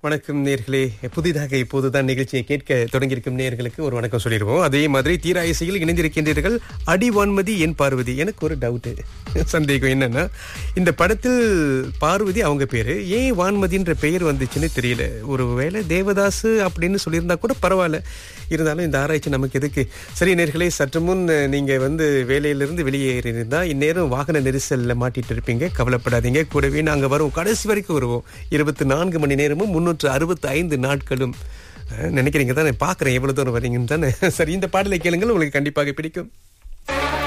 வணக்கம் நேர்களே புதிதாக இப்போதுதான் நிகழ்ச்சியை கேட்க தொடங்கியிருக்கும் நேர்களுக்கு ஒரு வணக்கம் சொல்லிடுவோம் அதே மாதிரி தீரா இசையில் இணைந்திருக்கின்றீர்கள் அடி வான்மதி என் பார்வதி எனக்கு ஒரு டவுட்டு சந்தேகம் என்னன்னா இந்த படத்தில் பார்வதி அவங்க பேரு ஏன் வான்மதின்ற பெயர் வந்துச்சுன்னு தெரியல ஒரு வேளை தேவதாசு அப்படின்னு சொல்லியிருந்தா கூட பரவாயில்ல இருந்தாலும் இந்த ஆராய்ச்சி நமக்கு எதுக்கு சரி நேர்களே சற்று முன் நீங்க வந்து வேலையிலிருந்து வெளியேறியிருந்தா இந்நேரம் வாகன நெரிசல்ல மாட்டிட்டு இருப்பீங்க கவலைப்படாதீங்க கூடவே நாங்க வரும் கடைசி வரைக்கும் வருவோம் இருபத்தி நான்கு மணி நேரமும் முன்னூற்று அறுபத்தி ஐந்து நாட்களும் அஹ், நினைக்கிறீங்க தானே பாக்குறேன் எவ்வளவு தூரம் வரீங்கன்னு தானே சரி இந்த பாடலை கேளுங்கள் உங்களுக்கு கண்டிப்பாக பிடிக்கும்